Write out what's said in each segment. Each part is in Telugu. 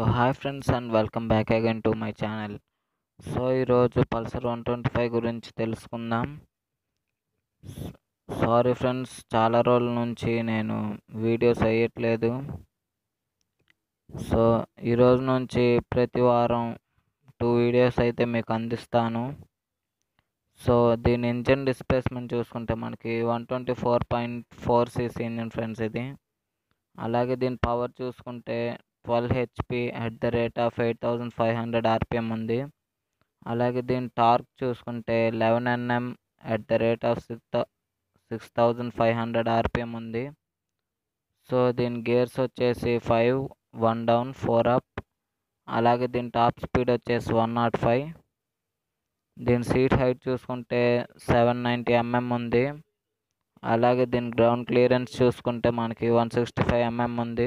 hi friends and welcome back again to my channel so ఈరోజు పల్సర్ వన్ ట్వంటీ ఫైవ్ గురించి తెలుసుకుందాం సారీ ఫ్రెండ్స్ చాలా రోజుల నుంచి నేను వీడియోస్ వేయట్లేదు సో ఈరోజు నుంచి ప్రతి వారం టూ వీడియోస్ అయితే మీకు అందిస్తాను సో దీని ఇంజన్ డిస్ప్లేస్మెంట్ చూసుకుంటే మనకి one twenty four point four CC engine friends ఇది అలాగే దీని పవర్ చూసుకుంటే twelve HP at the rate of eight thousand five hundred RPM ఉంది అలాగే దీని టార్క్ చూసుకుంటే eleven NM at the rate of six six thousand five hundred RPM ఉంది సో దీని గేర్స్ వచ్చేసి five one down four up అలాగే దీని టాప్ స్పీడ్ వచ్చేసి వన్ నాట్ ఫైవ్ దీని సీట్ హైట్ చూసుకుంటే సెవెన్ నైంటీ ఎంఎం ఉంది అలాగే దీని గ్రౌండ్ క్లియరెన్స్ చూసుకుంటే మనకి వన్ సిక్స్టీ ఫైవ్ ఎంఎం ఉంది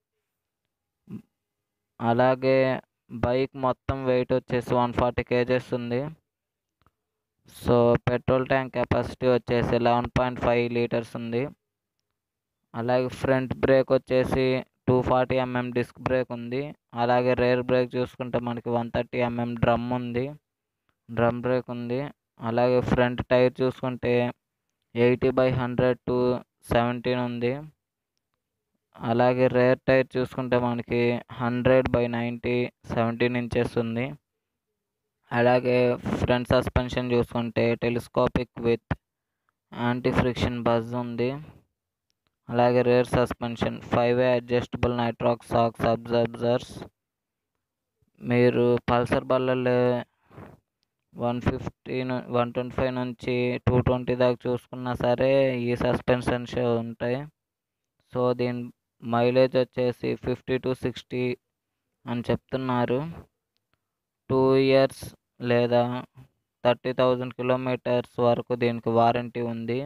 అలాగే బైక్ మొత్తం వెయిట్ వచ్చేసి వన్ ఫార్టీ కేజెస్ ఉంది సో పెట్రోల్ ట్యాంక్ కెపాసిటీ వచ్చేసి లెవెన్ పాయింట్ ఫైవ్ లీటర్స్ ఉంది అలాగే ఫ్రంట్ బ్రేక్ వచ్చేసి two forty MM disc brake ఉంది అలాగే రేర్ బ్రేక్ చూసుకుంటే మనకి వన్ థర్టీ ఎంఎం డ్రమ్ ఉంది డ్రమ్ బ్రేక్ ఉంది అలాగే ఫ్రంట్ టైర్ చూసుకుంటే eighty by hundred to seventeen ఉంది అలాగే రేర్ టైర్ చూసుకుంటే మనకి hundred by ninety seventeen inches ఉంది అలాగే ఫ్రంట్ సస్పెన్షన్ చూసుకుంటే telescopic with anti friction buzz ఉంది అలాగే rear suspension five way adjustable Nitrox shock absorbers మీరు పల్సర్ బల్లలు one fifty one twenty five నుంచి టూ ట్వంటీ దాకా చూసుకున్నా సరే ఈ సస్పెన్షన్స్ ఉంటాయి సో దీని మైలేజ్ వచ్చేసి ఫిఫ్టీ టు సిక్స్టీ అని చెప్తున్నారు టూ ఇయర్స్ లేదా థర్టీ థౌజండ్ కిలోమీటర్స్ వరకు దీనికి వారంటీ ఉంది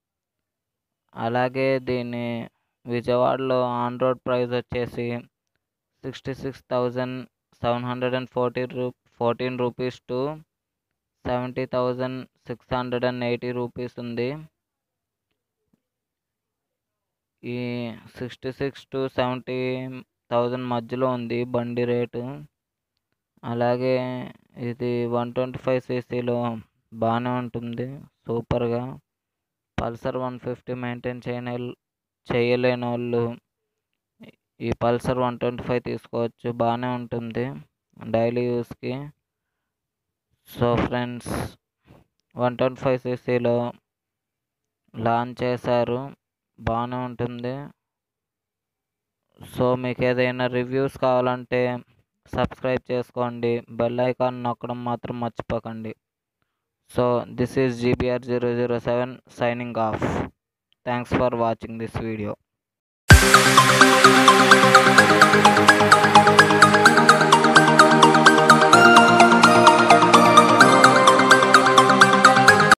అలాగే దీని విజయవాడలో ఆన్ రోడ్ ప్రైస్ వచ్చేసి sixty six thousand seven hundred and fourteen రూ fourteen rupees to seventy thousand six hundred and eighty rupees ఉంది ఈ sixty six to seventy thousand మధ్యలో ఉంది బండి రేటు అలాగే ఇది వన్ ట్వంటీ ఫైవ్ సీసీలో బాగానే ఉంటుంది సూపర్గా పల్సర్ వన్ ఫిఫ్టీ మెయింటైన్ చేయని చేయలేని వాళ్ళు ఈ పల్సర్ వన్ ట్వంటీ ఫైవ్ తీసుకోవచ్చు బాగానే ఉంటుంది డైలీ యూస్కి so friends one twenty five సీసీలో లాంచ్ చేశారు బాగానే ఉంటుంది సో మీకు ఏదైనా రివ్యూస్ కావాలంటే సబ్స్క్రైబ్ చేసుకోండి బెల్ ఐకాన్ నొక్కడం మాత్రం మర్చిపోకండి so this is GBR zero zero seven signing off thanks for watching this video